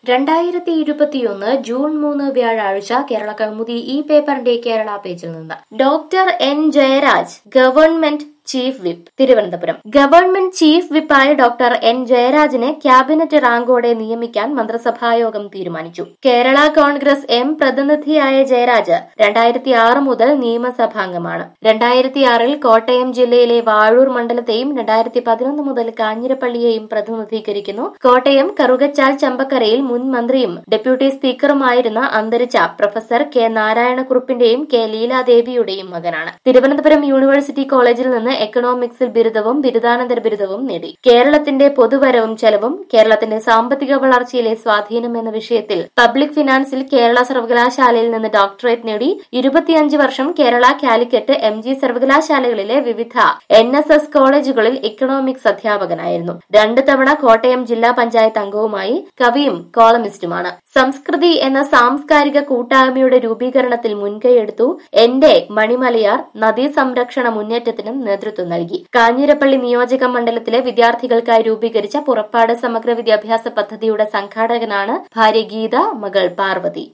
രണ്ടായിരത്തി ഇരുപത്തിയൊന്ന് ജൂൺ മൂന്ന് വ്യാഴാഴ്ച കേരള കൗമുദി ഈ പേപ്പറിന്റെ കേരള പേജിൽ നിന്ന് doctor N Jayaraj government chief whip Thiruvananthapuram government chief വിപ്പായ ഡോക്ടർ എൻ ജയരാജിനെ ക്യാബിനറ്റ് റാങ്കോടെ നിയമിക്കാൻ മന്ത്രിസഭായോഗം തീരുമാനിച്ചു കേരള കോൺഗ്രസ് എം പ്രതിനിധിയായ ജയരാജ് രണ്ടായിരത്തി ആറ് മുതൽ നിയമസഭാംഗമാണ് രണ്ടായിരത്തി ആറിൽ കോട്ടയം ജില്ലയിലെ വാഴൂർ മണ്ഡലത്തെയും രണ്ടായിരത്തി പതിനൊന്ന് മുതൽ കാഞ്ഞിരപ്പള്ളിയെയും പ്രതിനിധീകരിക്കുന്നു കോട്ടയം കറുകച്ചാൽ ചമ്പക്കരയിൽ മുൻ മന്ത്രിയും ഡെപ്യൂട്ടി സ്പീക്കറുമായിരുന്ന അന്തരിച്ച പ്രൊഫസർ കെ നാരായണക്കുറുപ്പിന്റെയും കെ ലീലാദേവിയുടെയും മകനാണ് തിരുവനന്തപുരം യൂണിവേഴ്സിറ്റി കോളേജിൽ നിന്ന് എക്കണോമിക്സിൽ ബിരുദവും ബിരുദാനന്തര ബിരുദവും നേടി കേരളത്തിന്റെ പൊതുവരവും ചെലവും കേരളത്തിന്റെ സാമ്പത്തിക വളർച്ചയിലെ സ്വാധീനം എന്ന വിഷയത്തിൽ പബ്ലിക് ഫിനാൻസിൽ കേരള സർവകലാശാലയിൽ നിന്ന് ഡോക്ടറേറ്റ് നേടി ഇരുപത്തിയഞ്ച് വർഷം കേരള കാലിക്കറ്റ് എം ജി സർവകലാശാലകളിലെ വിവിധ എൻ എസ് എസ് കോളേജുകളിൽ ഇക്കണോമിക്സ് അധ്യാപകനായിരുന്നു രണ്ടു തവണ കോട്ടയം ജില്ലാ പഞ്ചായത്ത് അംഗവുമായി കവിയും കോളമിസ്റ്റുമാണ് സംസ്കൃതി എന്ന സാംസ്കാരിക കൂട്ടായ്മയുടെ രൂപീകരണത്തിൽ മുൻകൈയെടുത്തു എന്റെ മണിമലയാർ നദീ സംരക്ഷണ മുന്നേറ്റത്തിനും നേതൃത്വം നൽകി കാഞ്ഞിരപ്പള്ളി നിയോജക മണ്ഡലത്തിലെ വിദ്യാർത്ഥികൾക്കായി രൂപീകരിച്ച പുറപ്പാട് സമഗ്ര വിദ്യാഭ്യാസ പദ്ധതിയുടെ സംഘാടകനാണ് ഭാര്യ ഗീത മകൾ പാർവതി